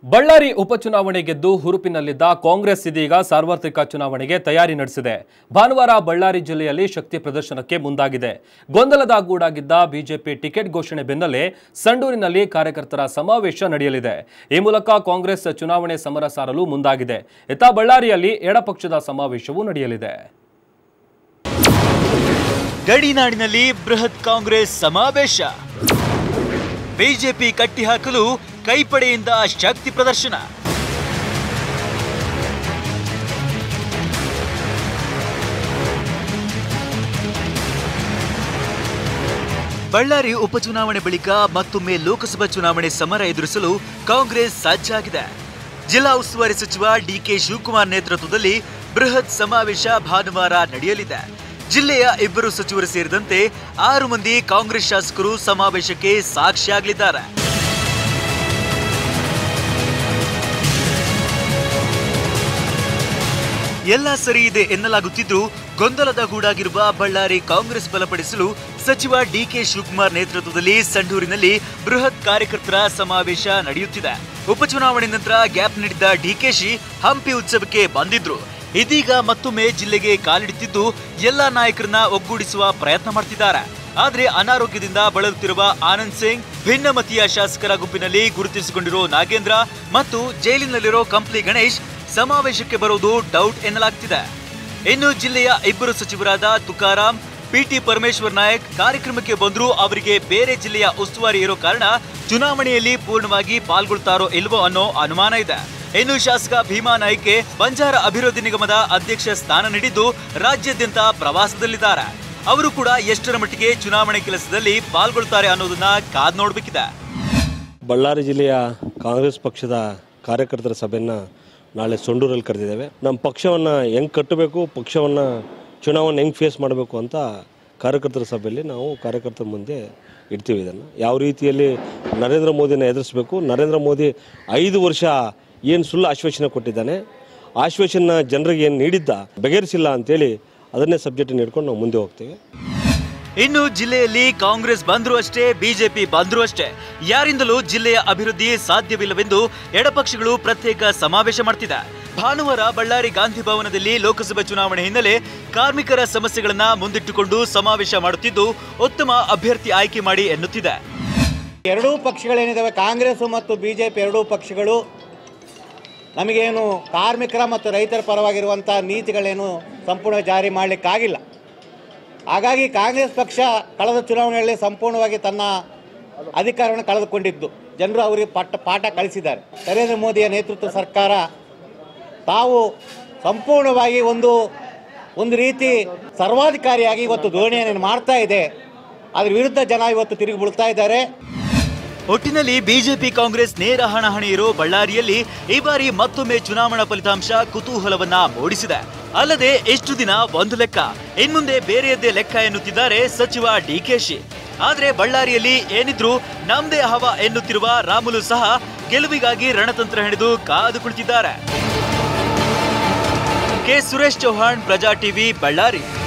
ಬಳ್ಳಾರಿ ಉಪಚುನಾವಣೆ ಗೆದ್ದು ಹುರುಪಿನಲ್ಲಿದ್ದ ಕಾಂಗ್ರೆಸ್ ಇದೀಗ ಸಾರ್ವತ್ರಿಕ ಚುನಾವಣೆಗೆ ತಯಾರಿ ನಡೆಸಿದೆ ಭಾನುವಾರ ಬಳ್ಳಾರಿ ಜಿಲ್ಲೆಯಲ್ಲಿ ಶಕ್ತಿ ಪ್ರದರ್ಶನಕ್ಕೆ ಮುಂದಾಗಿದೆ ಗೊಂದಲದ ಗೂಡಾಗಿದ್ದ ಬಿಜೆಪಿ ಟಿಕೆಟ್ ಘೋಷಣೆ ಬೆನ್ನಲ್ಲೇ ಸಂಡೂರಿನಲ್ಲಿ ಕಾರ್ಯಕರ್ತರ ಸಮಾವೇಶ ನಡೆಯಲಿದೆ ಈ ಮೂಲಕ ಕಾಂಗ್ರೆಸ್ ಚುನಾವಣೆ ಸಮರ ಸಾರಲು ಮುಂದಾಗಿದೆ ಇತ್ತ ಬಳ್ಳಾರಿಯಲ್ಲಿ ಎಡಪಕ್ಷದ ಸಮಾವೇಶವೂ ನಡೆಯಲಿದೆ ಗಡಿನಾಡಿನಲ್ಲಿ ಬೃಹತ್ ಕಾಂಗ್ರೆಸ್ ಸಮಾವೇಶ ಬಿಜೆಪಿ ಕಟ್ಟಿಹಾಕಲು ಕೈಪಡೆಯಿಂದ ಶಕ್ತಿ ಪ್ರದರ್ಶನ ಬಳ್ಳಾರಿ ಉಪಚುನಾವಣೆ ಬಳಿಕ ಮತ್ತೊಮ್ಮೆ ಲೋಕಸಭಾ ಚುನಾವಣೆ ಸಮರ ಎದುರಿಸಲು ಕಾಂಗ್ರೆಸ್ ಸಜ್ಜಾಗಿದೆ ಜಿಲ್ಲಾ ಉಸ್ತುವಾರಿ ಸಚಿವ ಡಿಕೆ ಶಿವಕುಮಾರ್ ನೇತೃತ್ವದಲ್ಲಿ ಬೃಹತ್ ಸಮಾವೇಶ ಭಾನುವಾರ ನಡೆಯಲಿದೆ ಜಿಲ್ಲೆಯ ಇಬ್ಬರು ಸಚಿವರು ಸೇರಿದಂತೆ ಆರು ಮಂದಿ ಕಾಂಗ್ರೆಸ್ ಶಾಸಕರು ಸಮಾವೇಶಕ್ಕೆ ಸಾಕ್ಷಿಯಾಗಲಿದ್ದಾರೆ ಎಲ್ಲ ಸರಿ ಇದೆ ಎನ್ನಲಾಗುತ್ತಿದ್ದು ಗೊಂದಲದ ಗೂಡಾಗಿರುವ ಬಳ್ಳಾರಿ ಕಾಂಗ್ರೆಸ್ ಬಲಪಡಿಸಲು ಸಚಿವ ಡಿಕೆ ಶಿವಕುಮಾರ್ ನೇತೃತ್ವದಲ್ಲಿ ಸಂಡೂರಿನಲ್ಲಿ ಬೃಹತ್ ಕಾರ್ಯಕರ್ತರ ಸಮಾವೇಶ ನಡೆಯುತ್ತಿದೆ ಉಪಚುನಾವಣೆ ನಂತರ ಗ್ಯಾಪ್ ನೀಡಿದ್ದ ಡಿಕೆಶಿ ಹಂಪಿ ಉತ್ಸವಕ್ಕೆ ಬಂದಿದ್ರು ಇದೀಗ ಮತ್ತೊಮ್ಮೆ ಜಿಲ್ಲೆಗೆ ಕಾಲಿಡುತ್ತಿದ್ದು ಎಲ್ಲಾ ನಾಯಕರನ್ನ ಒಗ್ಗೂಡಿಸುವ ಪ್ರಯತ್ನ ಮಾಡ್ತಿದ್ದಾರೆ ಆದ್ರೆ ಅನಾರೋಗ್ಯದಿಂದ ಬಳಲುತ್ತಿರುವ ಆನಂದ್ ಸಿಂಗ್ ಭಿನ್ನಮತೀಯ ಶಾಸಕರ ಗುಂಪಿನಲ್ಲಿ ಗುರುತಿಸಿಕೊಂಡಿರೋ ನಾಗೇಂದ್ರ ಮತ್ತು ಜೈಲಿನಲ್ಲಿರೋ ಕಂಪ್ಲಿ ಗಣೇಶ್ ಸಮಾವೇಶಕ್ಕೆ ಬರುವುದು ಡೌಟ್ ಎನ್ನಲಾಗ್ತಿದೆ ಇನ್ನು ಜಿಲ್ಲೆಯ ಇಬ್ಬರು ಸಚಿವರಾದ ತುಕಾರಾಂ ಪಿಟಿ ಪರಮೇಶ್ವರ್ ನಾಯಕ್ ಕಾರ್ಯಕ್ರಮಕ್ಕೆ ಬಂದರೂ ಅವರಿಗೆ ಬೇರೆ ಜಿಲ್ಲೆಯ ಉಸ್ತುವಾರಿ ಇರೋ ಕಾರಣ ಚುನಾವಣೆಯಲ್ಲಿ ಪೂರ್ಣವಾಗಿ ಪಾಲ್ಗೊಳ್ತಾರೋ ಇಲ್ವೋ ಅನ್ನೋ ಅನುಮಾನ ಇದೆ ಇನ್ನು ಶಾಸಕ ಭೀಮಾ ನಾಯ್ಕೆ ಬಂಜಾರ ಅಭಿವೃದ್ಧಿ ನಿಗಮದ ಅಧ್ಯಕ್ಷ ಸ್ಥಾನ ನೀಡಿದ್ದು ರಾಜ್ಯಾದ್ಯಂತ ಪ್ರವಾಸದಲ್ಲಿದ್ದಾರೆ ಅವರು ಕೂಡ ಎಷ್ಟರ ಮಟ್ಟಿಗೆ ಚುನಾವಣೆ ಕೆಲಸದಲ್ಲಿ ಪಾಲ್ಗೊಳ್ತಾರೆ ಅನ್ನೋದನ್ನ ಕಾದ್ ನೋಡ್ಬೇಕಿದೆ ಬಳ್ಳಾರಿ ಜಿಲ್ಲೆಯ ಕಾಂಗ್ರೆಸ್ ಪಕ್ಷದ ಕಾರ್ಯಕರ್ತರ ಸಭೆಯನ್ನು ನಾಳೆ ಸೊಂಡೂರಲ್ಲಿ ಕರೆದಿದ್ದೇವೆ ನಮ್ಮ ಪಕ್ಷವನ್ನು ಹೆಂಗೆ ಕಟ್ಟಬೇಕು ಪಕ್ಷವನ್ನು ಚುನಾವಣೆ ಹೆಂಗೆ ಫೇಸ್ ಮಾಡಬೇಕು ಅಂತ ಕಾರ್ಯಕರ್ತರ ಸಭೆಯಲ್ಲಿ ನಾವು ಕಾರ್ಯಕರ್ತರ ಮುಂದೆ ಇಡ್ತೀವಿ ಇದನ್ನು ಯಾವ ರೀತಿಯಲ್ಲಿ ನರೇಂದ್ರ ಮೋದಿನ ಎದುರಿಸಬೇಕು ನರೇಂದ್ರ ಮೋದಿ ಐದು ವರ್ಷ ಏನು ಸುಳ್ಳು ಆಶ್ವಾಸನೆ ಕೊಟ್ಟಿದ್ದಾನೆ ಆಶ್ವಾಸನ ಜನರಿಗೆ ಏನು ನೀಡಿದ್ದ ಬಗೆಹರಿಸಿಲ್ಲ ಅಂತೇಳಿ ಅದನ್ನೇ ಸಬ್ಜೆಕ್ಟ್ ಹಿಡ್ಕೊಂಡು ನಾವು ಮುಂದೆ ಹೋಗ್ತೇವೆ ಇನ್ನು ಜಿಲ್ಲೆಯಲ್ಲಿ ಕಾಂಗ್ರೆಸ್ ಬಂದ್ರು ಅಷ್ಟೇ ಬಿಜೆಪಿ ಬಂದ್ರು ಅಷ್ಟೇ ಯಾರಿಂದಲೂ ಜಿಲ್ಲೆಯ ಅಭಿವೃದ್ಧಿ ಸಾಧ್ಯವಿಲ್ಲವೆಂದು ಎಡಪಕ್ಷಗಳು ಪ್ರತ್ಯೇಕ ಸಮಾವೇಶ ಮಾಡ್ತಿದೆ ಭಾನುವಾರ ಬಳ್ಳಾರಿ ಗಾಂಧಿ ಭವನದಲ್ಲಿ ಲೋಕಸಭಾ ಚುನಾವಣೆ ಹಿನ್ನೆಲೆ ಕಾರ್ಮಿಕರ ಸಮಸ್ಯೆಗಳನ್ನ ಮುಂದಿಟ್ಟುಕೊಂಡು ಸಮಾವೇಶ ಮಾಡುತ್ತಿದ್ದು ಉತ್ತಮ ಅಭ್ಯರ್ಥಿ ಆಯ್ಕೆ ಮಾಡಿ ಎನ್ನುತ್ತಿದೆ ಎರಡೂ ಪಕ್ಷಗಳೇನಿದ್ದಾವೆ ಕಾಂಗ್ರೆಸ್ ಮತ್ತು ಬಿ ಜೆ ಪಿ ಎರಡೂ ಪಕ್ಷಗಳು ನಮಗೇನು ಕಾರ್ಮಿಕರ ಮತ್ತು ರೈತರ ಪರವಾಗಿರುವಂಥ ನೀತಿಗಳೇನು ಸಂಪೂರ್ಣ ಜಾರಿ ಮಾಡಲಿಕ್ಕಾಗಿಲ್ಲ ಹಾಗಾಗಿ ಕಾಂಗ್ರೆಸ್ ಪಕ್ಷ ಕಳೆದ ಚುನಾವಣೆಯಲ್ಲಿ ಸಂಪೂರ್ಣವಾಗಿ ತನ್ನ ಅಧಿಕಾರವನ್ನು ಕಳೆದುಕೊಂಡಿದ್ದು ಜನರು ಅವರಿಗೆ ಪಾಠ ಪಾಠ ಕಳಿಸಿದ್ದಾರೆ ನರೇಂದ್ರ ಮೋದಿಯ ನೇತೃತ್ವ ಸರ್ಕಾರ ತಾವು ಸಂಪೂರ್ಣವಾಗಿ ಒಂದು ಒಂದು ರೀತಿ ಸರ್ವಾಧಿಕಾರಿಯಾಗಿ ಇವತ್ತು ಧೋರಣೆಯನ್ನು ಮಾಡ್ತಾ ಇದೆ ಅದ್ರ ವಿರುದ್ಧ ಜನ ಇವತ್ತು ತಿರುಗಿ ಬೀಳ್ತಾ ಇದ್ದಾರೆ ಒಟ್ಟಿನಲ್ಲಿ ಬಿಜೆಪಿ ಕಾಂಗ್ರೆಸ್ ನೇರ ಹಣಾಹಣಿ ಇರೋ ಬಳ್ಳಾರಿಯಲ್ಲಿ ಈ ಬಾರಿ ಮತ್ತೊಮ್ಮೆ ಚುನಾವಣಾ ಫಲಿತಾಂಶ ಕುತೂಹಲವನ್ನ ಮೂಡಿಸಿದೆ ಅಲ್ಲದೆ ಎಷ್ಟು ದಿನ ಒಂದು ಲೆಕ್ಕ ಇನ್ಮುಂದೆ ಬೇರೆಯದ್ದೇ ಲೆಕ್ಕ ಎನ್ನುತ್ತಿದ್ದಾರೆ ಸಚಿವ ಡಿಕೆಶಿ ಆದ್ರೆ ಬಳ್ಳಾರಿಯಲ್ಲಿ ಏನಿದ್ರು ನಮ್ದೇ ಹವ ಎನ್ನುತ್ತಿರುವ ರಾಮುಲು ಸಹ ಗೆಲುವಿಗಾಗಿ ರಣತಂತ್ರ ಹೆಣೆದು ಕಾದು ಕುಳಿತಿದ್ದಾರೆ ಕೆ ಸುರೇಶ್ ಚೌಹಾಣ್ ಪ್ರಜಾ ಟಿವಿ ಬಳ್ಳಾರಿ